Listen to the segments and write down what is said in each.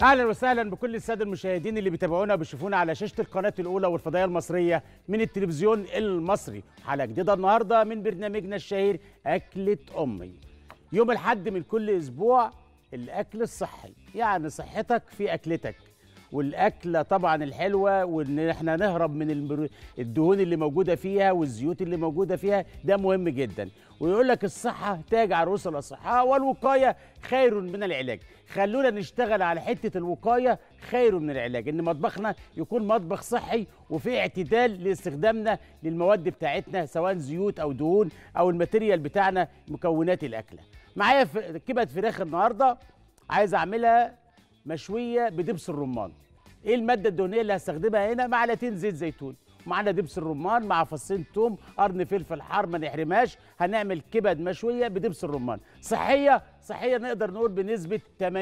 اهلا وسهلا بكل الساده المشاهدين اللي بيتابعونا وبيشوفونا على شاشه القناه الاولى والفضائيه المصريه من التلفزيون المصري حلقه جديده النهارده من برنامجنا الشهير اكله امي يوم الحد من كل اسبوع الاكل الصحي يعني صحتك في اكلتك والاكله طبعا الحلوه وان احنا نهرب من البر- الدهون اللي موجوده فيها والزيوت اللي موجوده فيها ده مهم جدا ويقول لك الصحه تاج عروس الاصحاء والوقايه خير من العلاج خلونا نشتغل على حته الوقايه خير من العلاج ان مطبخنا يكون مطبخ صحي وفي اعتدال لاستخدامنا للمواد بتاعتنا سواء زيوت او دهون او الماتيريال بتاعنا مكونات الاكله معايا ف- كبد فراخ النهارده عايز اعملها مشويه بدبس الرمان ايه الماده الدهنيه اللي هستخدمها هنا معلقتين زيت زيتون معانا دبس الرمان مع فصين توم قرن فلفل حار ما نحرمهاش هنعمل كبد مشويه بدبس الرمان صحيه صحيه نقدر نقول بنسبه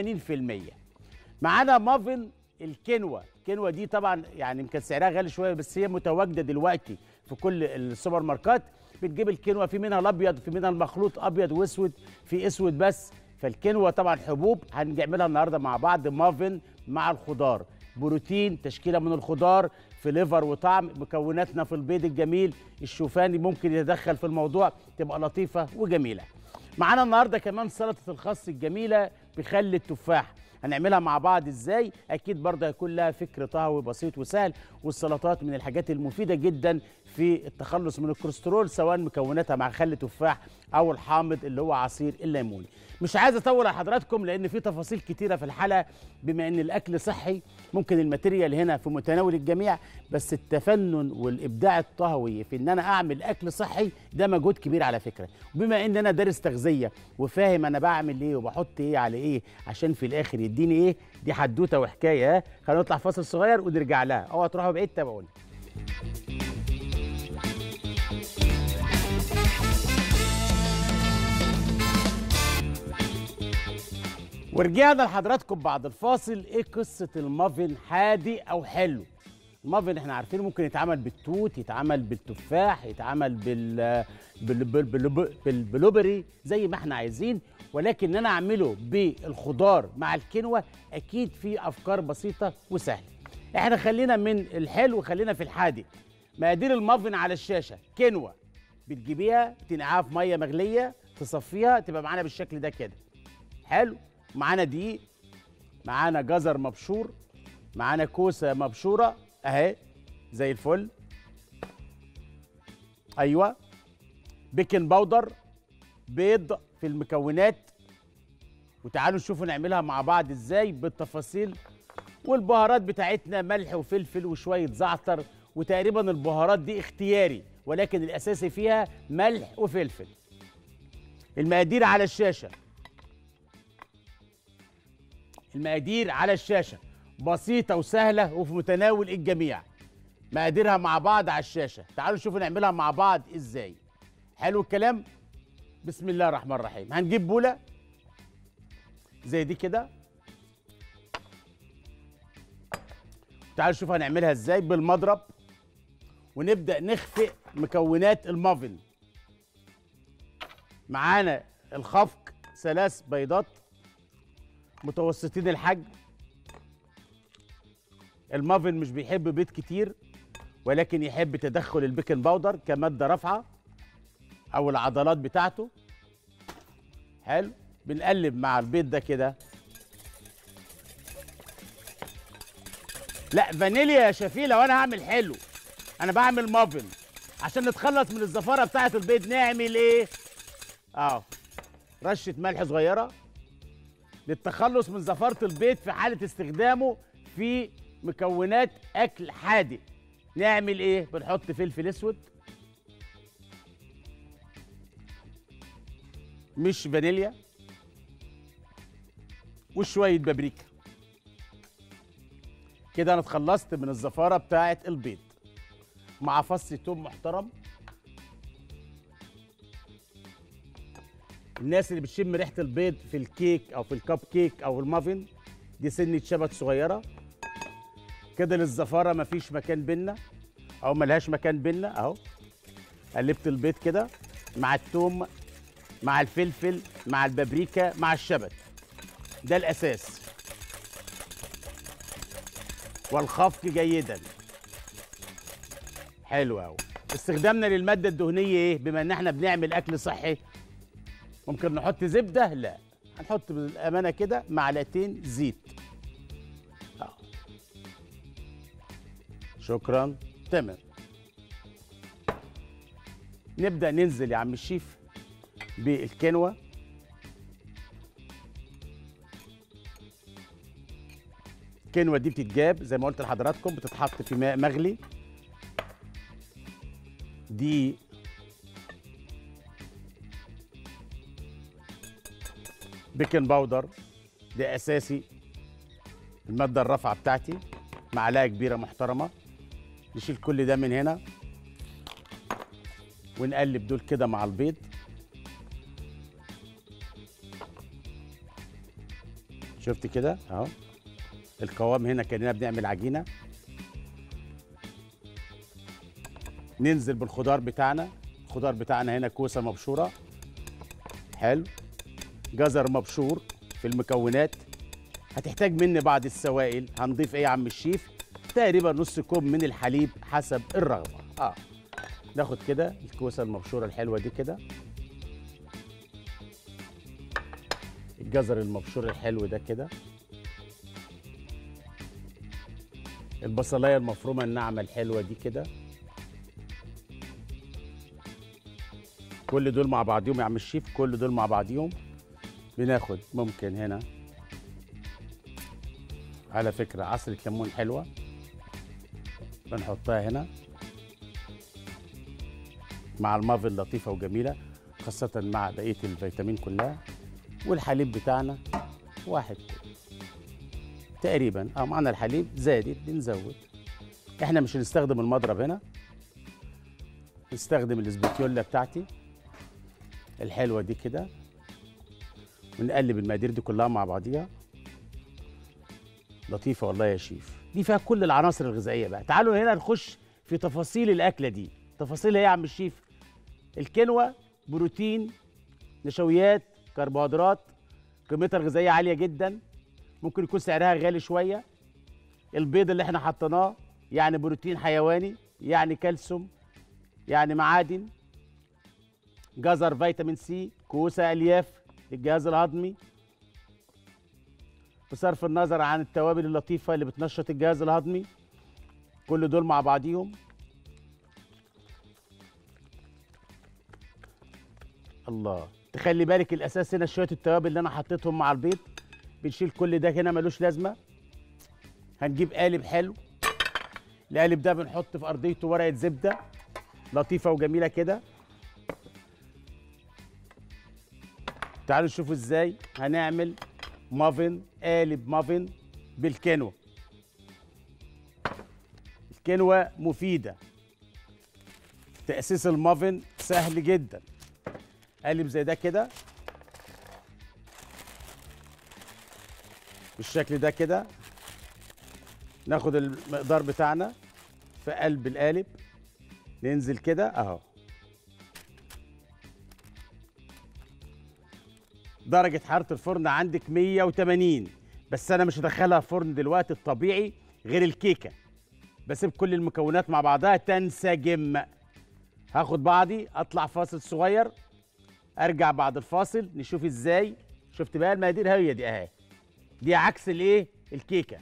80% معانا مافن الكنوة الكنوة دي طبعا يعني يمكن سعرها غالي شويه بس هي متواجده دلوقتي في كل السوبر ماركات بتجيب الكنوة في منها الابيض في منها المخلوط ابيض واسود في اسود بس فالكنوة طبعا حبوب هنعملها النهارده مع بعض مافن مع الخضار بروتين تشكيله من الخضار في ليفر وطعم مكوناتنا في البيض الجميل الشوفاني ممكن يتدخل في الموضوع تبقى لطيفه وجميله معانا النهارده كمان سلطه الخس الجميله بخل التفاح هنعملها مع بعض ازاي اكيد برضه هيكون لها فكر طهوي بسيط وسهل والسلطات من الحاجات المفيده جدا في التخلص من الكوليسترول سواء مكوناتها مع خل تفاح او الحامض اللي هو عصير الليمون مش عايز اطول على حضراتكم لان في تفاصيل كتيره في الحلقه بما ان الاكل صحي ممكن الماتيريال هنا في متناول الجميع بس التفنن والابداع الطهوي في ان انا اعمل اكل صحي ده مجهود كبير على فكره وبما ان انا دارس تغذيه وفاهم انا بعمل ايه وبحط ايه على ايه عشان في الاخر يديني ايه دي حدوته وحكايه ها خلينا نطلع فاصل صغير ونرجع لها اوعى تروحوا بعيد تابعوني ورجعنا لحضراتكم بعد الفاصل ايه قصه المافن حادق او حلو المافن احنا عارفين ممكن يتعمل بالتوت يتعمل بالتفاح يتعمل بال بال- بال- بال- بالبلوبري زي ما احنا عايزين ولكن ان انا اعمله بالخضار مع الكنوه اكيد في افكار بسيطه وسهله احنا خلينا من الحلو خلينا في الحادق مقادير المافن على الشاشه كنوه بتجيبيها تنقعها في ميه مغليه تصفيها تبقى معانا بالشكل ده كده حلو معانا دقيق معانا جزر مبشور معانا كوسه مبشوره اهي زي الفل ايوه بيكنج باودر بيض في المكونات وتعالوا نشوفوا نعملها مع بعض ازاي بالتفاصيل والبهارات بتاعتنا ملح وفلفل وشويه زعتر وتقريبا البهارات دي اختياري ولكن الاساسي فيها ملح وفلفل المقادير على الشاشه المقادير على الشاشة بسيطة وسهلة وفي متناول الجميع مقاديرها مع بعض على الشاشة تعالوا نشوفوا نعملها مع بعض ازاي حلو الكلام بسم الله الرحمن الرحيم هنجيب بولة زي دي كده تعالوا نشوف هنعملها ازاي بالمضرب ونبدأ نخفق مكونات المافن معانا الخفق ثلاث بيضات متوسطين الحجم المافن مش بيحب بيض كتير ولكن يحب تدخل البيكنج باودر كماده رافعه او العضلات بتاعته حلو بنقلب مع البيض ده كده لا فانيليا يا شفيق لو انا هعمل حلو انا بعمل مافن عشان نتخلص من الزفاره بتاعه البيض نعمل ايه اه رشه ملح صغيره للتخلص من زفارة البيض في حالة استخدامه في مكونات أكل حادق نعمل إيه؟ بنحط فلفل أسود مش فانيليا وشوية بابريكا كده أنا اتخلصت من الزفارة بتاعة البيض مع فص توم محترم الناس اللي بتشم ريحه البيض في الكيك او في الكب كيك او المافن دي سنه شبت صغيره كده للزفاره مفيش مكان بينا او ملهاش مكان بينا اهو قلبت البيض كده مع التوم مع الفلفل مع البابريكا مع الشبت ده الاساس والخفق جيدا حلو قوي استخدامنا للماده الدهنيه ايه بما ان احنا بنعمل اكل صحي ممكن نحط زبده لا هنحط بالامانه كده معلقتين زيت آه. شكرا تمام نبدا ننزل يا عم الشيف بالكنوه الكنوه دي بتتجاب زي ما قلت لحضراتكم بتتحط في ماء مغلي دي بيكنج باودر ده اساسي الماده الرافعه بتاعتي معلقه كبيره محترمه نشيل كل ده من هنا ونقلب دول كده مع البيض شفت كده اهو القوام هنا كاننا بنعمل عجينه ننزل بالخضار بتاعنا الخضار بتاعنا هنا كوسه مبشوره حلو جزر مبشور في المكونات هتحتاج مني بعض السوائل هنضيف ايه يا عم الشيف تقريبا نص كوب من الحليب حسب الرغبه اه ناخد كده الكوسه المبشوره الحلوه دي كده الجزر المبشور الحلو ده كده البصلايه المفرومه الناعمه الحلوه دي كده كل دول مع بعضيهم يا عم الشيف كل دول مع بعضيهم بناخد ممكن هنا على فكرة عصرة ليمون حلوة بنحطها هنا مع المافل لطيفة وجميلة خاصة مع بقية الفيتامين كلها والحليب بتاعنا واحد كوب تقريبا اه معنا الحليب زادت بنزود احنا مش هنستخدم المضرب هنا نستخدم الاسبوتيولا بتاعتي الحلوه دي كده ونقلب المقادير دي كلها مع بعضيها لطيفه والله يا شيف دي فيها كل العناصر الغذائيه بقى تعالوا هنا نخش في تفاصيل الاكله دي تفاصيل ايه يا عم الشيف الكنوه بروتين نشويات كربوهيدرات قيمتها الغذائيه عاليه جدا ممكن يكون سعرها غالي شويه البيض اللي احنا حطيناه يعني بروتين حيواني يعني كالسيوم يعني معادن جزر فيتامين سي كوسه الياف للجهاز الهضمي بصرف النظر عن التوابل اللطيفه اللي بتنشط الجهاز الهضمي كل دول مع بعضيهم الله تخلي بالك الاساس هنا شويه التوابل اللي انا حطيتهم مع البيض بنشيل كل ده هنا ملوش لازمه هنجيب قالب حلو القالب ده بنحط في ارضيته ورقه زبده لطيفه وجميله كده تعالوا نشوفوا ازاي هنعمل مافن قالب مافن بالكنوة الكنوة مفيدة تأسيس المافن سهل جدا قالب زي ده كده بالشكل ده كده ناخد المقدار بتاعنا في قلب القالب ننزل كده اهو درجة حرارة الفرن عندك 180 بس أنا مش هدخلها فرن دلوقتي الطبيعي غير الكيكة بسيب كل المكونات مع بعضها تنسجم هاخد بعضي أطلع فاصل صغير أرجع بعد الفاصل نشوف إزاي شفت بقى المقادير هي دي أهي دي عكس الإيه الكيكة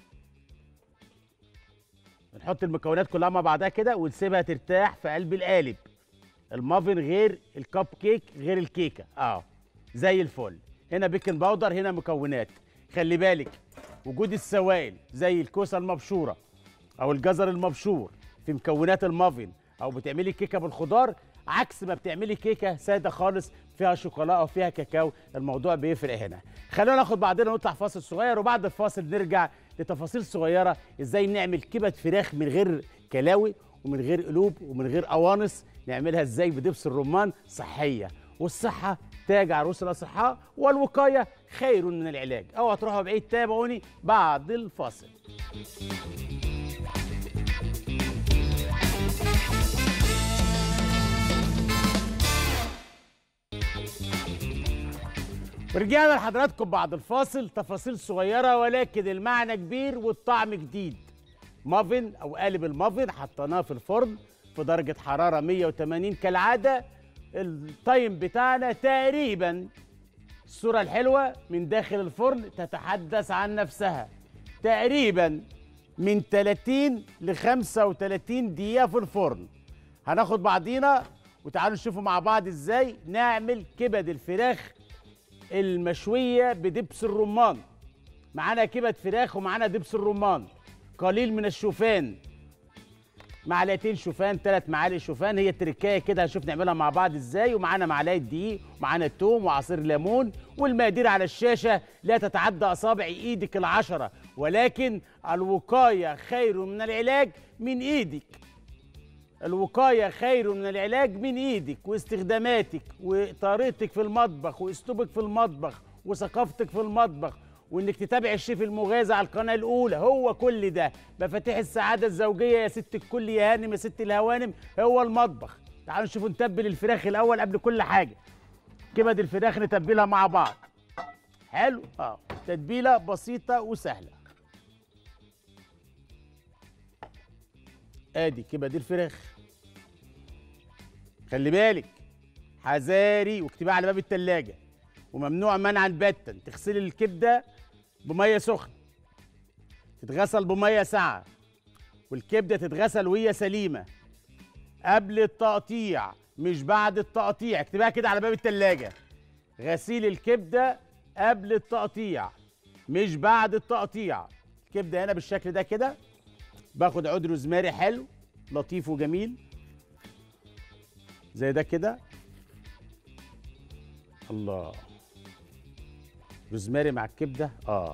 بنحط المكونات كلها مع بعضها كده ونسيبها ترتاح في قلب القالب المافن غير الكب كيك غير الكيكه اه زي الفل هنا بيكنج باودر هنا مكونات خلي بالك وجود السوائل زي الكوسه المبشوره او الجزر المبشور في مكونات المافن او بتعملي كيكه بالخضار عكس ما بتعملي كيكه ساده خالص فيها شوكولاته او فيها كاكاو الموضوع بيفرق هنا خلونا ناخد بعضنا ونطلع فاصل صغير وبعد الفاصل نرجع لتفاصيل صغيره ازاي نعمل كبد فراخ من غير كلاوي ومن غير قلوب ومن غير قوانص نعملها ازاي بدبس الرمان صحيه والصحه تاج عروس الاصحاء والوقايه خير من العلاج اوعى تروحوا بعيد تابعوني بعد الفاصل ورجعنا لحضراتكم بعد الفاصل تفاصيل صغيرة ولكن المعنى كبير والطعم جديد مافن او قالب المافن حطيناه في الفرن في درجه حراره 180 كالعاده التايم بتاعنا تقريبا الصوره الحلوه من داخل الفرن تتحدث عن نفسها تقريبا من 30 ل 35 دقيقه في الفرن هناخد بعضينا وتعالوا نشوفوا مع بعض ازاي نعمل كبد الفراخ المشويه بدبس الرمان معانا كبد فراخ ومعانا دبس الرمان قليل من الشوفان معلقتين شوفان ثلاث معالق شوفان هي التركايه كده هنشوف نعملها مع بعض ازاي ومعانا معلقه دقيق ومعانا توم وعصير ليمون والمقادير على الشاشه لا تتعدى اصابع ايدك العشره ولكن الوقايه خير من العلاج من ايدك الوقايه خير من العلاج من ايدك واستخداماتك وطريقتك في المطبخ واسلوبك في المطبخ وثقافتك في المطبخ وانك تتابع الشيف المغازى على القناه الاولى هو كل ده مفاتيح السعاده الزوجيه يا ست الكل يا هانم يا ست الهوانم هو المطبخ تعالوا نشوفوا نتبل الفراخ الاول قبل كل حاجه كبد الفراخ نتبلها مع بعض حلو اه تتبيله بسيطه وسهله ادي كبد الفراخ خلي بالك حذاري واكتبها على باب التلاجة وممنوع منعا باتا تغسلي الكبده بميه سخنه تتغسل بميه ساقعه والكبده تتغسل وهي سليمه قبل التقطيع مش بعد التقطيع اكتبها كده على باب التلاجة غسيل الكبده قبل التقطيع مش بعد التقطيع الكبده هنا بالشكل ده كده باخد عود روزماري حلو لطيف وجميل زي ده كده الله روزماري مع الكبده اه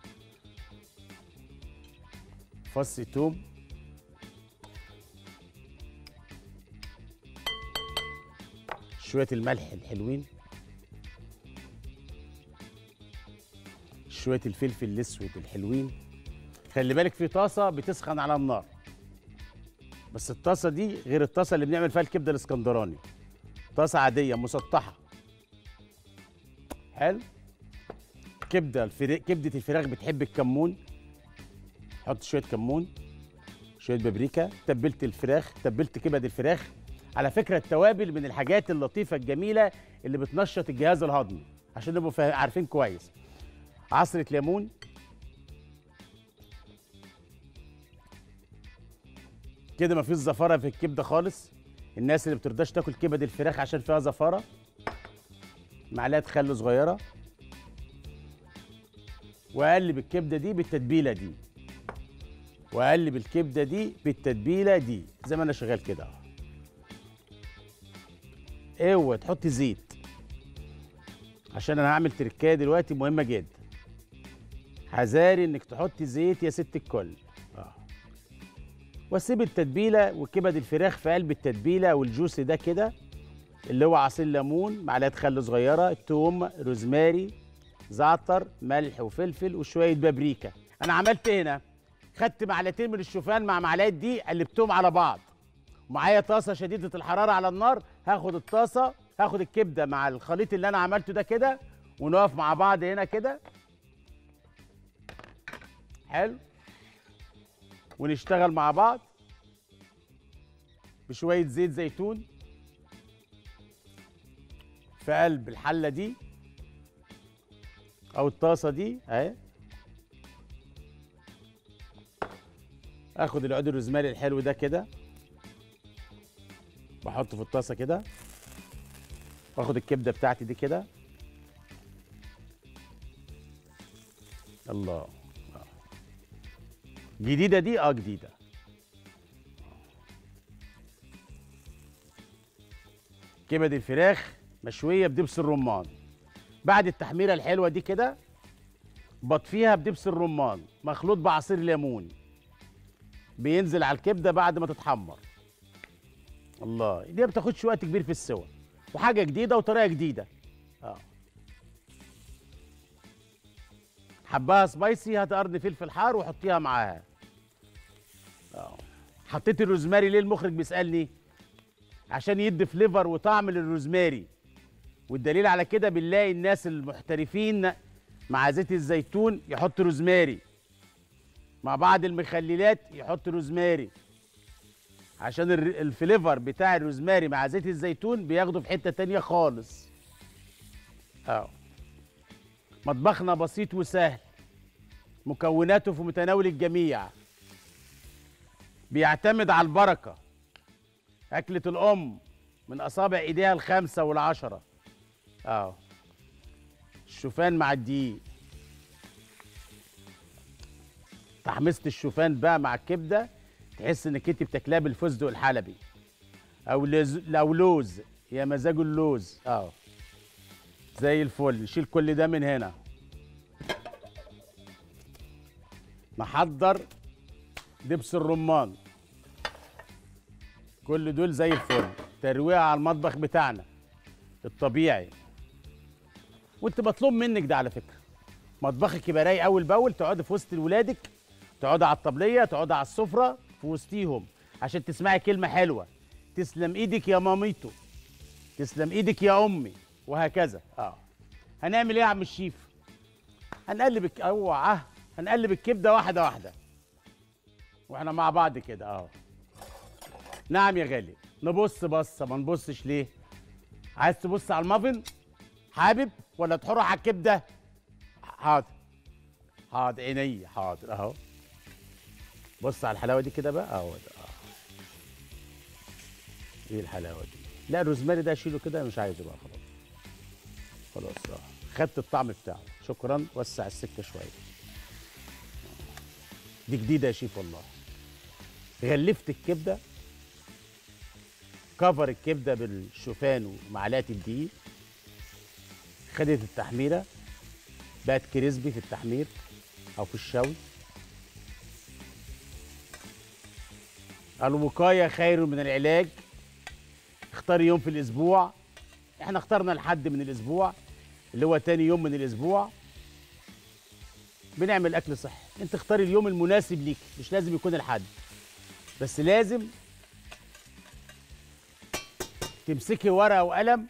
فص توم شويه الملح الحلوين شويه الفلفل الاسود الحلوين خلي بالك في طاسه بتسخن على النار بس الطاسه دي غير الطاسه اللي بنعمل فيها الكبده الاسكندراني طاسه عاديه مسطحه حلو كبده الفريق كبده الفراخ بتحب الكمون حط شويه كمون شويه بابريكا تبلت الفراخ تبلت كبد الفراخ على فكره التوابل من الحاجات اللطيفه الجميله اللي بتنشط الجهاز الهضمي عشان نبقوا فا- عارفين كويس عصره ليمون كده مفيش زفاره في الكبده خالص الناس اللي بترضاش تاكل كبد الفراخ عشان فيها زفاره معلقه خل صغيره واقلب الكبده دي بالتتبيله دي واقلب الكبده دي بالتتبيله دي زي ما انا شغال كده اهو اوعى تحطي زيت عشان انا هعمل تركايه دلوقتي مهمه جدا حذاري انك تحطي زيت يا ست الكل اه واسيب التتبيله وكبد الفراخ في قلب التتبيله والجوس ده كده اللي هو عصير ليمون معلقه خل صغيره توم روزماري زعتر ملح وفلفل وشويه بابريكا انا عملت هنا خدت معلقتين من الشوفان مع معلقه دي قلبتهم على بعض ومعايا طاسه شديده الحراره على النار هاخد الطاسه هاخد الكبده مع الخليط اللي انا عملته ده كده ونقف مع بعض هنا كده حلو ونشتغل مع بعض بشويه زيت زيتون في قلب الحله دي او الطاسه دي اهي اخد العود الروزماري الحلو ده كده بحطه في الطاسه كده واخد الكبده بتاعتي دي كده الله آه. جديده دي اه جديده كبد الفراخ مشويه بدبس الرمان بعد التحميره الحلوه دي كده بطفيها بدبس الرمان مخلوط بعصير ليمون بينزل على الكبده بعد ما تتحمر الله دي ما بتاخدش وقت كبير في السوا وحاجه جديده وطريقه جديده اه حباها سبايسي هات قرن فلفل حار وحطيها معاها اه حطيت الروزماري ليه المخرج بيسالني عشان يدي فليفر وطعم للروزماري والدليل على كده بنلاقي الناس المحترفين مع زيت الزيتون يحط روزماري مع بعض المخللات يحط روزماري عشان الر- الفليفر بتاع الروزماري مع زيت الزيتون بياخده في حته تانية خالص اه مطبخنا بسيط وسهل مكوناته في متناول الجميع بيعتمد على البركه أكلة الأم من أصابع إيديها الخمسة والعشرة أهو الشوفان مع الدقيق تحميصة الشوفان بقى مع الكبدة تحس إنك أنت بتاكلها بالفستق الحلبي أو لز... أو لوز يا مزاج اللوز أهو زي الفل نشيل كل ده من هنا نحضر دبس الرمان كل دول زي الفل ترويع على المطبخ بتاعنا الطبيعي وانت مطلوب منك ده على فكره مطبخك يبقى رايق اول باول تقعدي في وسط ولادك تقعدي على الطبليه تقعدي على السفره في وسطيهم عشان تسمعي كلمه حلوه تسلم ايدك يا ماميتو تسلم ايدك يا امي وهكذا اه هنعمل ايه يا عم الشيف هنقلب الك- اوعى هنقلب الكبده واحده واحده واحنا مع بعض كده اه نعم يا غالي نبص بصه ما نبصش ليه عايز تبص على المافن حابب ولا تحر على الكبده حاضر حاضر عيني حاضر اهو بص على الحلاوه دي كده بقى اهو ده اه ايه الحلاوه دي لا الروزماري ده اشيله كده مش عايزه بقى خلاص خلاص اه خدت الطعم بتاعه شكرا وسع السكه شويه دي جديده يا شيف والله غلفت الكبده كفر الكبده بالشوفان ومعلقه الدقيق خدت التحميره بقت كريسبي في التحمير او في الشوي الوقايه خير من العلاج اختار يوم في الاسبوع احنا اخترنا الحد من الاسبوع اللي هو تاني يوم من الاسبوع بنعمل اكل صحي انت اختاري اليوم المناسب ليك مش لازم يكون الحد بس لازم تمسكي ورقه وقلم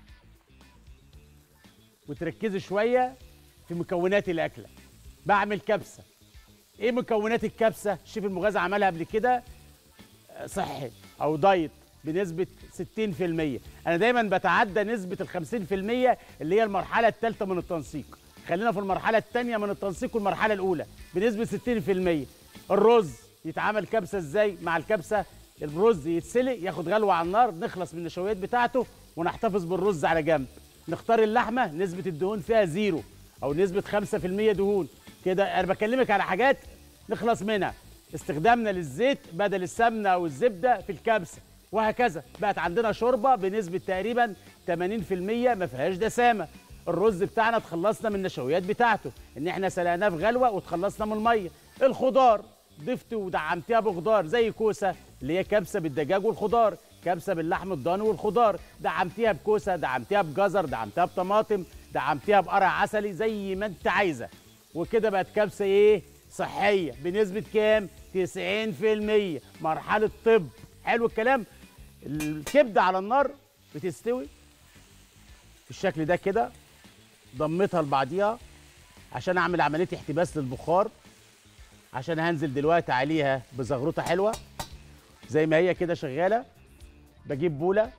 وتركزي شويه في مكونات الاكله بعمل كبسه ايه مكونات الكبسه الشيف المغازي عملها قبل كده آه، صحي او دايت بنسبه 60% انا دايما بتعدى نسبه ال 50% اللي هي المرحله الثالثه من التنسيق خلينا في المرحله الثانيه من التنسيق والمرحله الاولى بنسبه 60% الرز يتعمل كبسه ازاي مع الكبسه الرز يتسلق ياخد غلوه على النار نخلص من النشويات بتاعته ونحتفظ بالرز على جنب نختار اللحمه نسبه الدهون فيها زيرو او نسبه 5% دهون كده انا بكلمك على حاجات نخلص منها استخدامنا للزيت بدل السمنه او الزبده في الكبسه وهكذا بقت عندنا شوربه بنسبه تقريبا 80% ما فيهاش دسامه الرز بتاعنا اتخلصنا من النشويات بتاعته ان احنا سلقناه في غلوه وتخلصنا من الميه الخضار ضفت ودعمتيها بخضار زي كوسه اللي هي كبسه بالدجاج والخضار كبسه باللحم الضاني والخضار دعمتيها بكوسه دعمتيها بجزر دعمتيها بطماطم دعمتيها بقرع عسلي زي ما انت عايزه وكده بقت كبسه ايه صحيه بنسبه كام 90% مرحله طب حلو الكلام الكبده على النار بتستوي بالشكل ده كده ضمتها لبعضيها عشان اعمل عمليه احتباس للبخار عشان هنزل دلوقتي عليها بزغروطه حلوه زي ما هي كده شغاله بجيب بوله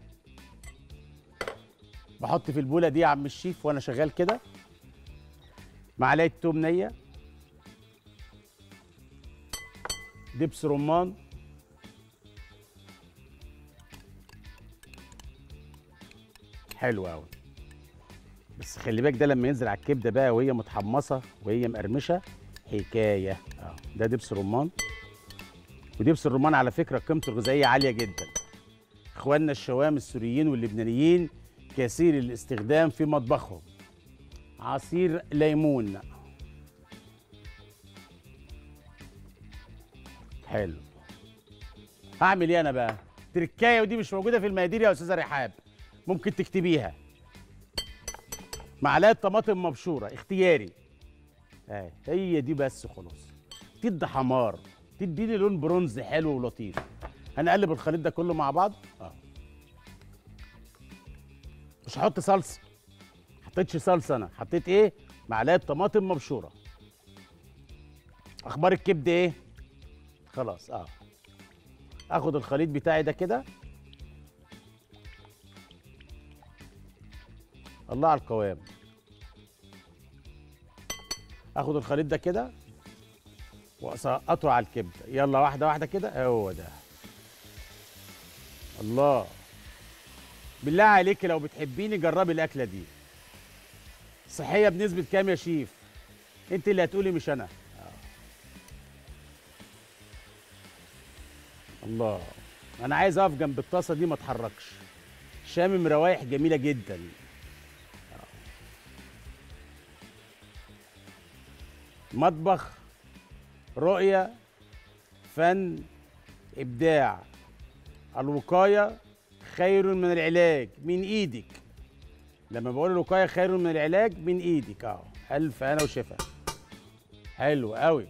بحط في البوله دي يا عم الشيف وانا شغال كده معلقه توم نيه دبس رمان حلو قوي بس خلي بالك ده لما ينزل على الكبده بقى وهي متحمصه وهي مقرمشه حكايه اه ده دبس رمان ودبس الرمان على فكره قيمته الغذائيه عاليه جدا اخواننا الشوام السوريين واللبنانيين كثير الاستخدام في مطبخهم عصير ليمون حلو هعمل ايه انا بقى تركايه ودي مش موجوده في المقادير يا استاذه رحاب ممكن تكتبيها معلقه طماطم مبشوره اختياري اه هي دي بس خلاص تدي حمار تديني لون برونز حلو ولطيف هنقلب الخليط ده كله مع بعض اه مش هحط صلصه حطيتش صلصه انا حطيت ايه معلقه طماطم مبشوره اخبار الكبده ايه خلاص اه اخد الخليط بتاعي ده كده الله على القوام اخد الخليط ده كده واسقطه على الكبده يلا واحده واحده كده هو ده الله بالله عليك لو بتحبيني جربي الاكله دي صحيه بنسبه كام يا شيف انت اللي هتقولي مش انا آه. الله انا عايز اقف جنب الطاسه دي ما اتحركش شامم روايح جميله جدا آه. مطبخ رؤيه فن ابداع الوقايه خير من العلاج من ايدك لما بقول الوقايه خير من العلاج من ايدك اهو الف انا وشفا حلو قوي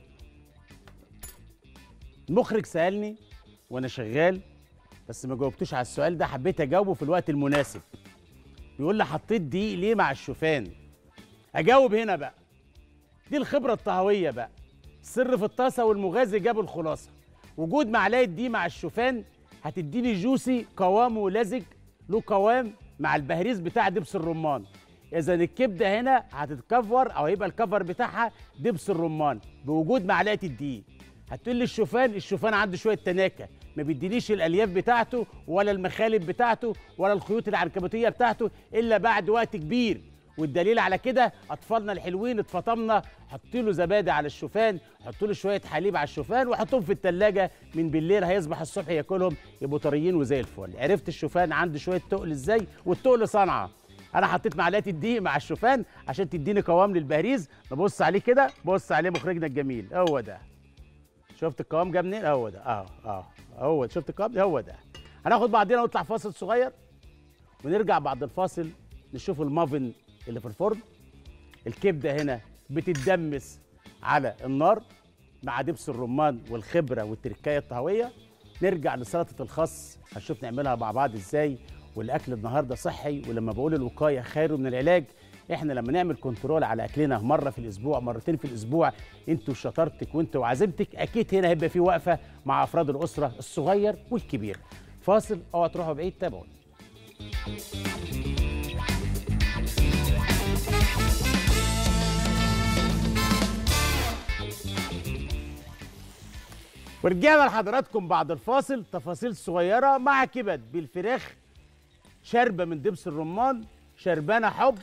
المخرج سالني وانا شغال بس ما جاوبتوش على السؤال ده حبيت اجاوبه في الوقت المناسب بيقول لي حطيت دقيق ليه مع الشوفان اجاوب هنا بقى دي الخبره الطهويه بقى السر في الطاسه والمغازي جابوا الخلاصه وجود معلقه دي مع الشوفان هتديني جوسي قوامه لزج له قوام مع البهريز بتاع دبس الرمان اذا الكبده هنا هتتكفر او هيبقى الكفر بتاعها دبس الرمان بوجود معلقه الدقيق هتقول لي الشوفان الشوفان عنده شويه تناكه ما بيدينيش الالياف بتاعته ولا المخالب بتاعته ولا الخيوط العنكبوتيه بتاعته الا بعد وقت كبير والدليل على كده اطفالنا الحلوين اتفطمنا حط له زبادي على الشوفان حط له شويه حليب على الشوفان وحطهم في التلاجة من بالليل هيصبح الصبح ياكلهم يبقوا طريين وزي الفل عرفت الشوفان عنده شويه تقل ازاي والتقل صنعه انا حطيت معلقه الدقيق مع الشوفان عشان تديني قوام للبهريز نبص عليه كده بص عليه مخرجنا الجميل هو ده شفت القوام جاب منين هو ده اه اه هو شفت القوام هو ده هناخد بعضنا ونطلع فاصل صغير ونرجع بعد الفاصل نشوف المافن اللي في الفرن الكبده هنا بتتدمس على النار مع دبس الرمان والخبره والتركايه الطهويه نرجع لسلطه الخس هنشوف نعملها مع بعض ازاي والاكل النهارده صحي ولما بقول الوقايه خير من العلاج احنا لما نعمل كنترول على اكلنا مره في الاسبوع مرتين في الاسبوع انتوا شطارتك وانتوا وعزيمتك اكيد هنا هيبقى في وقفه مع افراد الاسره الصغير والكبير فاصل اوعى تروحوا بعيد تابعوني ورجعنا لحضراتكم بعد الفاصل تفاصيل صغيره مع كبد بالفراخ شربه من دبس الرمان شربانه حب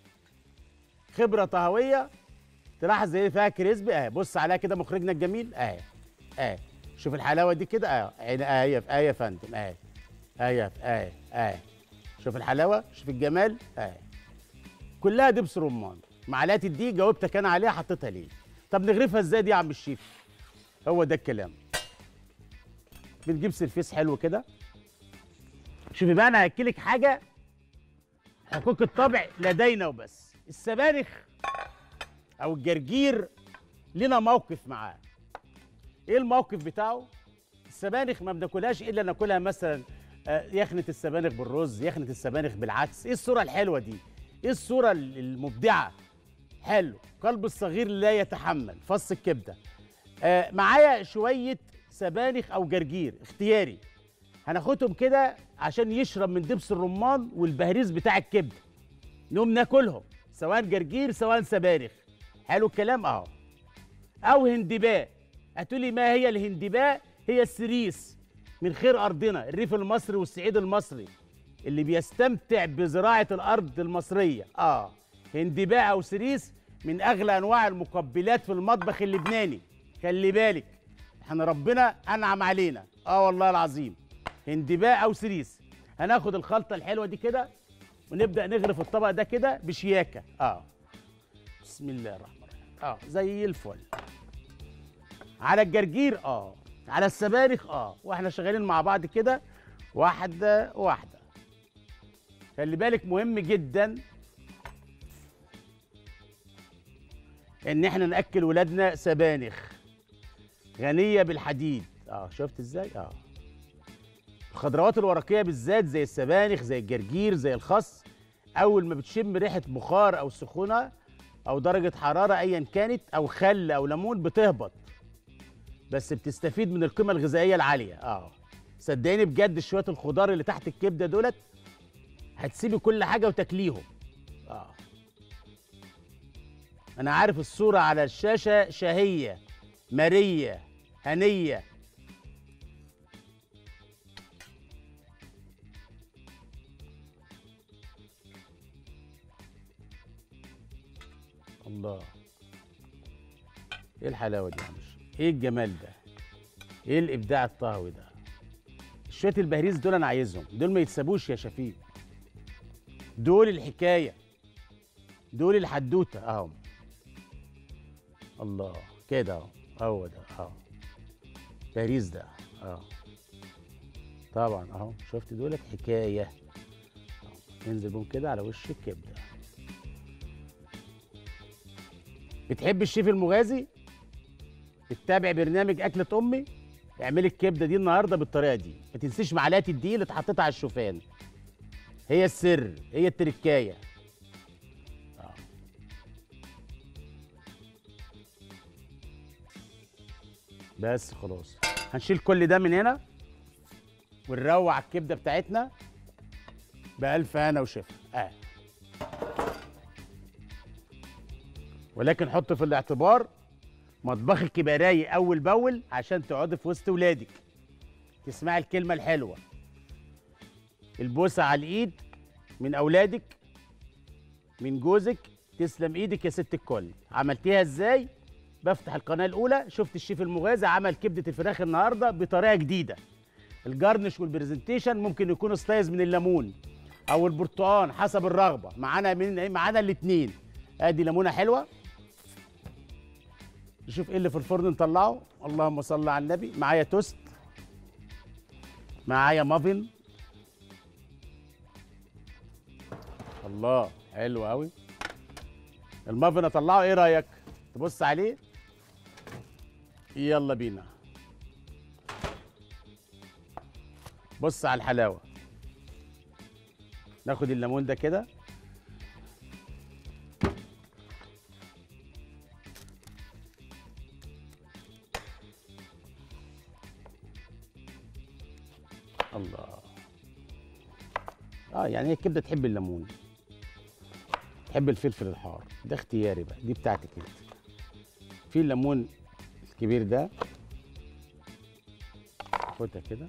خبره طهويه تلاحظ ايه فيها كريسبي اهي بص عليها كده مخرجنا الجميل اهي اهي شوف الحلاوه دي كده اهي عين- اهي اهي يا فندم اهي اهي اهي اهي شوف الحلاوه شوف الجمال اهي كلها دبس رمان معلقه الدقيق جاوبتك انا عليها حطيتها ليه طب نغرفها ازاي دي يا عم الشيف هو ده الكلام بنجيب سرفيس حلو كده شوفي بقى انا هاكلك حاجه حقوق الطبع لدينا وبس السبانخ او الجرجير لنا موقف معاه ايه الموقف بتاعه السبانخ ما بناكلهاش الا ناكلها مثلا آه، يخنه السبانخ بالرز يخنه السبانخ بالعدس ايه الصوره الحلوه دي ايه الصوره المبدعه حلو قلب الصغير لا يتحمل فص الكبده آه معايا شويه سبانخ او جرجير اختياري هناخدهم كده عشان يشرب من دبس الرمان والبهريز بتاع الكبده نقوم ناكلهم سواء جرجير سواء سبانخ حلو الكلام اهو او هندباء هتقولي ما هي الهندباء هي السريس من خير ارضنا الريف المصري والصعيد المصري اللي بيستمتع بزراعه الارض المصريه اه هندباء او سريس من اغلى انواع المقبلات في المطبخ اللبناني خلي بالك احنا ربنا انعم علينا اه والله العظيم هندباء او سريس هناخد الخلطه الحلوه دي كده ونبدا نغرف الطبق ده كده بشياكه اه بسم الله الرحمن الرحيم اه زي الفل على الجرجير اه على السبانخ اه واحنا شغالين مع بعض كده واحده واحده خلي بالك مهم جدا ان احنا ناكل ولادنا سبانخ غنيه بالحديد اه شفت ازاي اه الخضروات الورقيه بالذات زي السبانخ زي الجرجير زي الخس اول ما بتشم ريحه بخار او سخونه او درجه حراره ايا كانت او خل او ليمون بتهبط بس بتستفيد من القيمه الغذائيه العاليه اه صدقيني بجد شويه الخضار اللي تحت الكبده دولت هتسيبي كل حاجه وتاكليهم اه انا عارف الصوره على الشاشه شهيه مريه هنيه الله ايه الحلاوه دي يا عم الشيخ؟ ايه الجمال ده ايه الابداع الطهوي ده شويه البهريز دول انا عايزهم دول ما يتسابوش يا شفيق دول الحكايه دول الحدوته اهو الله كده اهو هو ده اهو باريس ده اه طبعا اهو شفت دولت حكايه أهو. ننزل بهم كده على وش الكبده بتحب الشيف المغازي بتتابع برنامج اكله امي اعملي الكبده دي النهارده بالطريقه دي ما تنسيش معلقه الدقيق اللي اتحطيت على الشوفان هي السر هي التركايه آه. بس خلاص هنشيل كل ده من هنا ونروع الكبده بتاعتنا بألف هنا وشفا اه ولكن حط في الاعتبار مطبخك يبقى رايق اول باول عشان تقعدي في وسط ولادك تسمعي الكلمه الحلوه البوسه على الايد من اولادك من جوزك تسلم ايدك يا ست الكل عملتيها ازاي بفتح القناه الاولى شفت الشيف المغازي عمل كبده الفراخ النهارده بطريقه جديده الجرنش والبرزنتيشن ممكن يكون سلايز من الليمون او البرتقال حسب الرغبه معانا من معانا الاثنين ادي ليمونه حلوه نشوف ايه اللي في الفرن نطلعه اللهم صل على النبي معايا توست معايا مافن الله حلو قوي المافن اطلعه ايه رايك تبص عليه يلا بينا بص على الحلاوه ناخد الليمون ده كده الله اه يعني هي الكبده تحب الليمون تحب الفلفل الحار ده اختياري بقى دي بتاعتك انت في الليمون الكبير ده خدها كده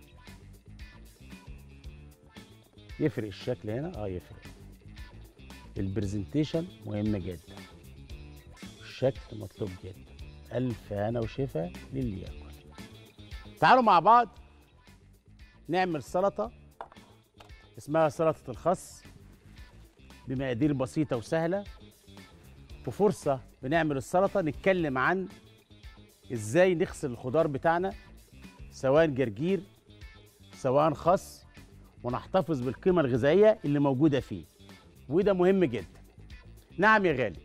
يفرق الشكل هنا اه يفرق البرزنتيشن مهم جدا الشكل مطلوب جدا الف هنا وشفا للي ياكل تعالوا مع بعض نعمل سلطه اسمها سلطه الخس بمقادير بسيطه وسهله وفرصه بنعمل السلطه نتكلم عن ازاي نغسل الخضار بتاعنا سواء جرجير سواء خس ونحتفظ بالقيمه الغذائيه اللي موجوده فيه وده مهم جدا نعم يا غالي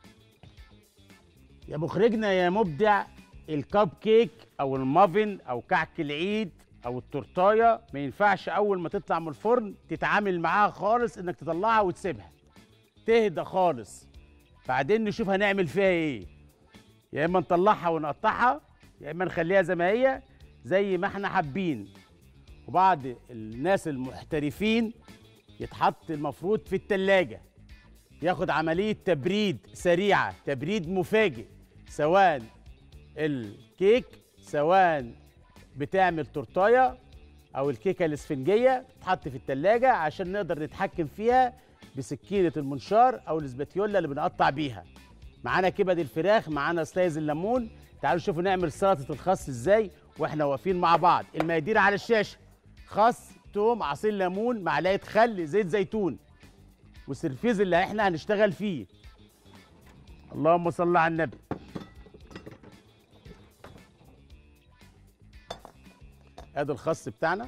يا مخرجنا يا مبدع الكب كيك او المافن او كعك العيد او التورتايه ما ينفعش اول ما تطلع من الفرن تتعامل معاها خالص انك تطلعها وتسيبها تهدى خالص بعدين نشوف هنعمل فيها ايه يا اما نطلعها ونقطعها يا اما نخليها زي ما هي زي ما احنا حابين وبعض الناس المحترفين يتحط المفروض في التلاجة ياخد عملية تبريد سريعة تبريد مفاجئ سواء الكيك سواء بتعمل تورتايه او الكيكه الاسفنجيه تتحط في التلاجة عشان نقدر نتحكم فيها بسكينه المنشار او الاسباتيولا اللي بنقطع بيها معانا كبد الفراخ معانا سلايز الليمون تعالوا شوفوا نعمل سلطه الخس ازاي واحنا واقفين مع بعض المقادير على الشاشه خس توم عصير ليمون معلقه خل زيت زيتون والسرفيز اللي احنا هنشتغل فيه اللهم صل على النبي ادي الخس بتاعنا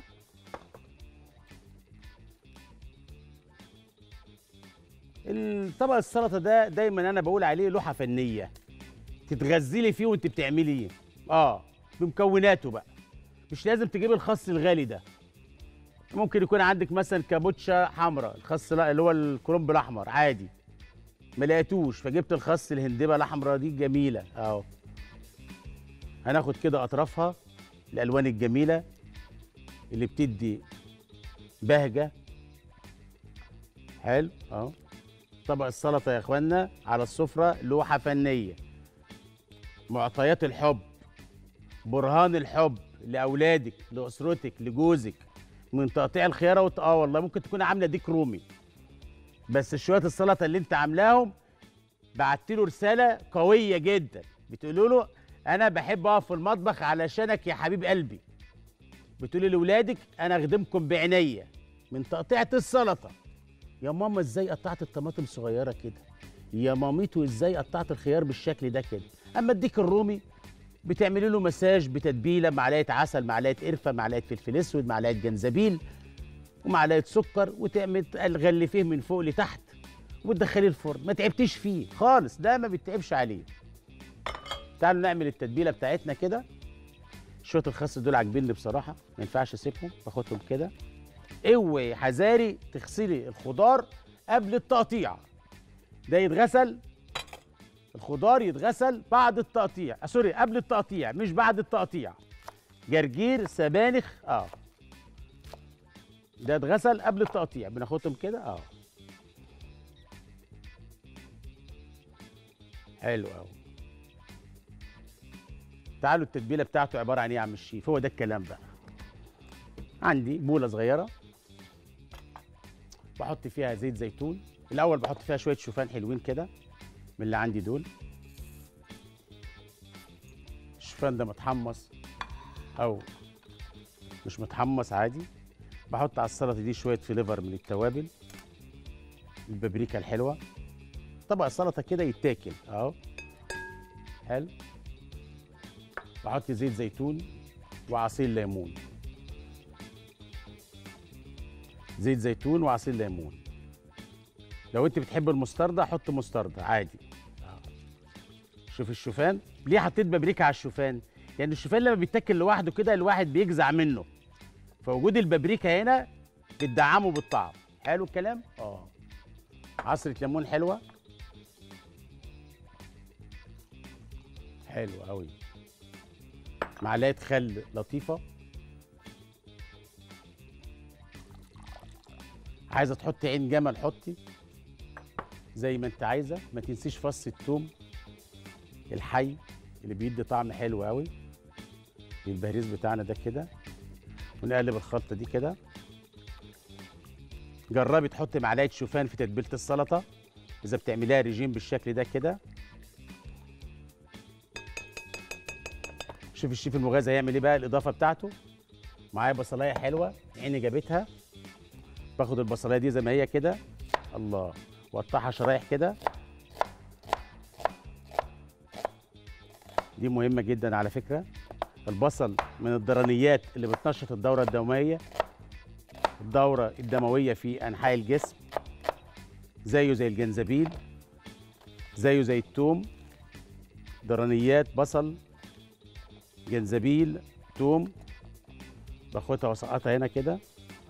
الطبق السلطه ده دايما انا بقول عليه لوحه فنيه تتغزلي فيه وانت بتعملي ايه اه بمكوناته بقى مش لازم تجيب الخس الغالي ده ممكن يكون عندك مثلا كابوتشا حمراء الخس لا اللي هو الكرنب الاحمر عادي ما لقيتوش فجبت الخس الهندبه الحمراء دي جميله اهو هناخد كده اطرافها الالوان الجميله اللي بتدي بهجه حلو اهو طبق السلطه يا اخوانا على السفره لوحه فنيه معطيات الحب برهان الحب لاولادك لاسرتك لجوزك من تقطيع الخياره وت... اه والله ممكن تكون عامله ديك رومي بس شويه السلطه اللي انت عاملاهم بعت له رساله قويه جدا بتقولوا له انا بحب اقف في المطبخ علشانك يا حبيب قلبي بتقولي لاولادك انا اخدمكم بعينيا من تقطيعه السلطه يا ماما ازاي قطعت الطماطم صغيره كده يا ماميتو ازاي قطعت الخيار بالشكل ده كده اما الديك الرومي بتعملي له مساج بتتبيله معلقه عسل معلقه قرفه معلقه فلفل اسود معلقه جنزبيل ومعلقه سكر وتعمل تغلفيه من فوق لتحت وتدخليه الفرن ما تعبتيش فيه خالص ده ما بتتعبش عليه تعالوا نعمل التتبيله بتاعتنا كده شويه الخس دول عاجبيني بصراحه ما ينفعش اسيبهم باخدهم كده اوعي حذاري تغسلي الخضار قبل التقطيع ده يتغسل الخضار يتغسل بعد التقطيع آه سوري قبل التقطيع مش بعد التقطيع جرجير سبانخ اه ده اتغسل قبل التقطيع بناخدهم كده اه حلو قوي تعالوا التتبيله بتاعته عباره عن ايه يا عم الشيف هو ده الكلام بقى عندي بوله صغيره بحط فيها زيت زيتون الاول بحط فيها شويه شوفان حلوين كده من اللي عندي دول الشوفان ده متحمص او مش متحمص عادي بحط على السلطه دي شويه فليفر من التوابل البابريكا الحلوه طبق السلطه كده يتاكل اهو حلو بحط زيت زيتون وعصير ليمون زيت زيتون وعصير ليمون لو انت بتحب المستردة حط مستردة عادي آه. شوف الشوفان ليه حطيت بابريكا على الشوفان لان يعني الشوفان لما بيتاكل لوحده كده الواحد بيجزع منه فوجود البابريكا هنا بتدعمه بالطعم حلو الكلام اه عصرة ليمون حلوة حلو قوي معلقة خل لطيفة عايزة تحطي عين جمل حطي زي ما انت عايزة ما تنسيش فص الثوم الحي اللي بيدي طعم حلو قوي البهريز بتاعنا ده كده ونقلب الخلطة دي كده جربي تحطي معلقة شوفان في تتبيلة السلطة إذا بتعمليها ريجيم بالشكل ده كده شوف الشيف المغازي هيعمل ايه بقى الاضافه بتاعته معايا بصلايه حلوه عيني جابتها باخد البصلايه دي زي ما هي كده الله واقطعها شرايح كده دي مهمه جدا على فكره البصل من الضرنيات اللي بتنشط الدوره الدمويه الدوره الدمويه في انحاء الجسم زيه زي الجنزبيل زيه زي الثوم ضرنيات بصل جنزبيل توم باخدها واسقطها هنا كده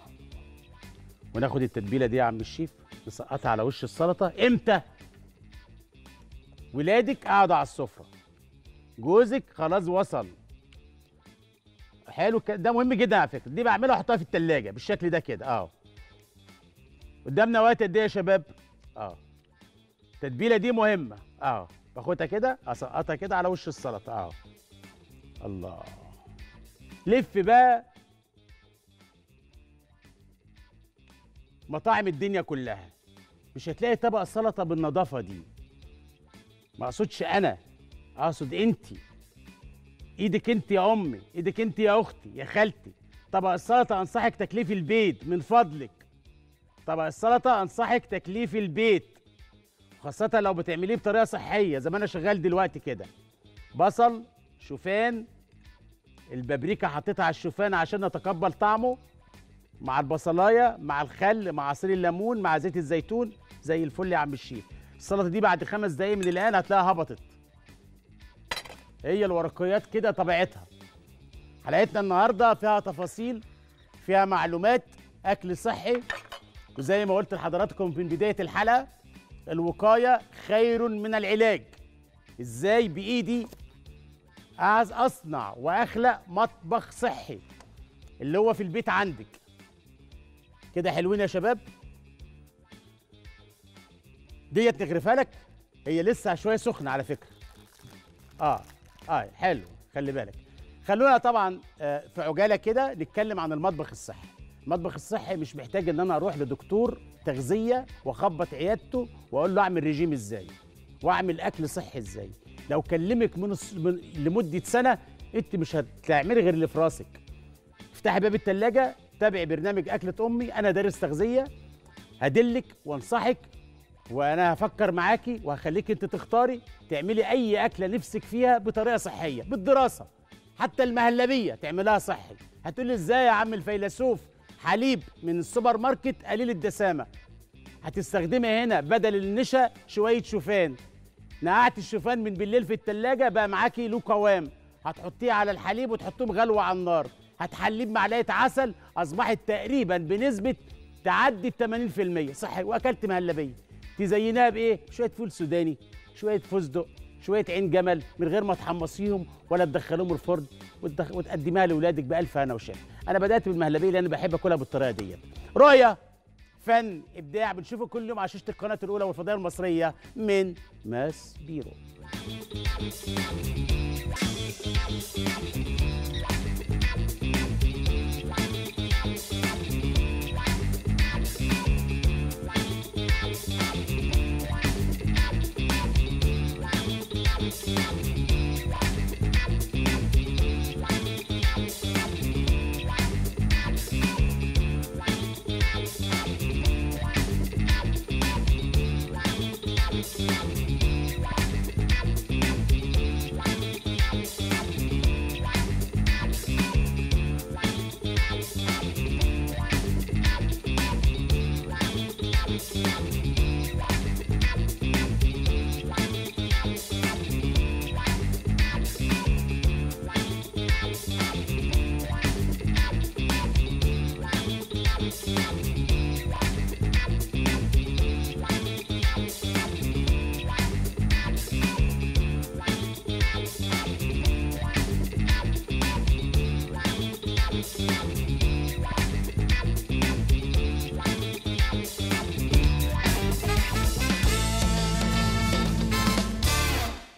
وناخد التتبيله دي يا عم الشيف نسقطها على وش السلطه امتى ولادك قعدوا على السفره جوزك خلاص وصل حلو ده مهم جدا على فكره دي بعملها احطها في التلاجة بالشكل ده كده اه قدامنا وقت قد ايه يا شباب اه التتبيله دي مهمه اه باخدها كده اسقطها كده على وش السلطه اه الله لف بقى مطاعم الدنيا كلها مش هتلاقي طبق السلطه بالنظافه دي ما اقصدش انا اقصد انت ايدك انت يا امي ايدك انت يا اختي يا خالتي طبق السلطه انصحك تكليف البيت من فضلك طبق السلطه انصحك تكليف البيت خاصة لو بتعمليه بطريقة صحية زي ما أنا شغال دلوقتي كده بصل شوفان البابريكا حطيتها على الشوفان عشان نتقبل طعمه مع البصلايه مع الخل مع عصير الليمون مع زيت الزيتون زي الفل يا عم الشيف السلطه دي بعد خمس دقايق من الان هتلاقيها هبطت هي الورقيات كده طبيعتها حلقتنا النهارده فيها تفاصيل فيها معلومات اكل صحي وزي ما قلت لحضراتكم في بدايه الحلقه الوقايه خير من العلاج ازاي بايدي عايز اصنع واخلق مطبخ صحي اللي هو في البيت عندك كده حلوين يا شباب ديت نغرفها لك هي لسه شويه سخنه على فكره اه اه حلو خلي بالك خلونا طبعا آه، في عجاله كده نتكلم عن المطبخ الصحي المطبخ الصحي مش محتاج ان انا اروح لدكتور تغذيه واخبط عيادته واقول له اعمل ريجيم ازاي واعمل اكل صحي ازاي لو كلمك من, الص... من لمده سنه انت مش هتعملي غير اللي في راسك افتحي باب التلاجة تابعي برنامج أكلة أمي أنا دارس تغذية هدلك وانصحك وأنا هفكر معاكي وهخليك أنت تختاري تعملي أي أكلة نفسك فيها بطريقة صحية بالدراسة حتى المهلبية تعملها صحي هتقولي إزاي يا عم الفيلسوف حليب من السوبر ماركت قليل الدسامة هتستخدمي هنا بدل النشا شوية شوفان نقعت الشوفان من بالليل في التلاجة بقى معاكي له قوام هتحطيه على الحليب وتحطهم غلوة على النار هتحليه بمعلقة عسل أصبحت تقريبا بنسبة تعدي ال 80% صحي وأكلت مهلبية تزينها بإيه؟ شوية فول سوداني شوية فستق شوية عين جمل من غير ما تحمصيهم ولا تدخلوهم الفرن وتدخ... وتقدميها لاولادك بألف هنا وشفا أنا بدأت بالمهلبية لأن بحب أكلها بالطريقة ديت رؤية فن ابداع بنشوفه كل يوم على شاشه القناه الاولى والفضائيه المصريه من ماس بيرو